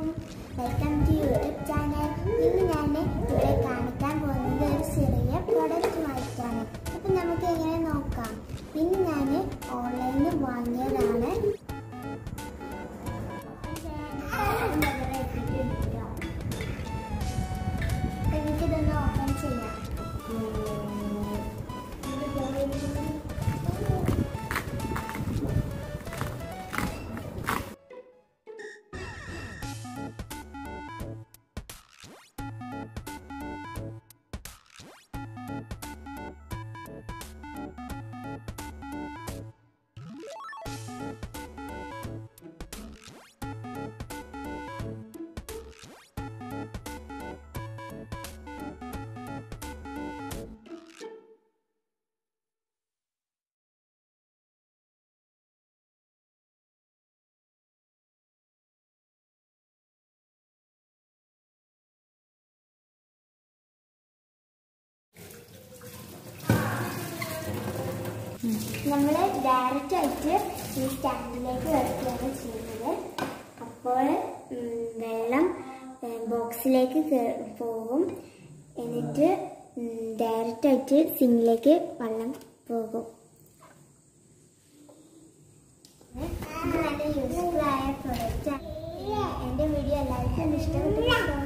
welcome to YouTube channel ഇന്ന് ഞാൻ ഇവിടെ കാണിക്കാൻ പോകുന്നത് ഒരു ചെറിയ പ്രൊഡക്റ്റുമായിട്ടാണ് അപ്പം നമുക്ക് എങ്ങനെ നോക്കാം പിന്നെ ഞാൻ ഓൺലൈനിൽ വാങ്ങിയതാണ് എനിക്കിതൊന്ന് ഓപ്പൺ ചെയ്യാം നമ്മൾ ഡയറക്റ്റ് ആയിട്ട് ഈ സ്റ്റാൻഡിലേക്ക് വെക്കുകയാണ് ചെയ്യുന്നത് അപ്പോൾ ഉം, വെള്ളം ബോക്സിലേക്ക് പോകും എന്നിട്ട് ഡയറക്റ്റ് ആയിട്ട് സിങ്ങിലേക്ക് വെള്ളം പോകും ഇത് നല്ല യൂസ്ഫുൾ ആയ പ്രൊഡക്റ്റ് എൻ്റെ വീഡിയോ എല്ലാവർക്കും ഇഷ്ടപ്പെട്ടു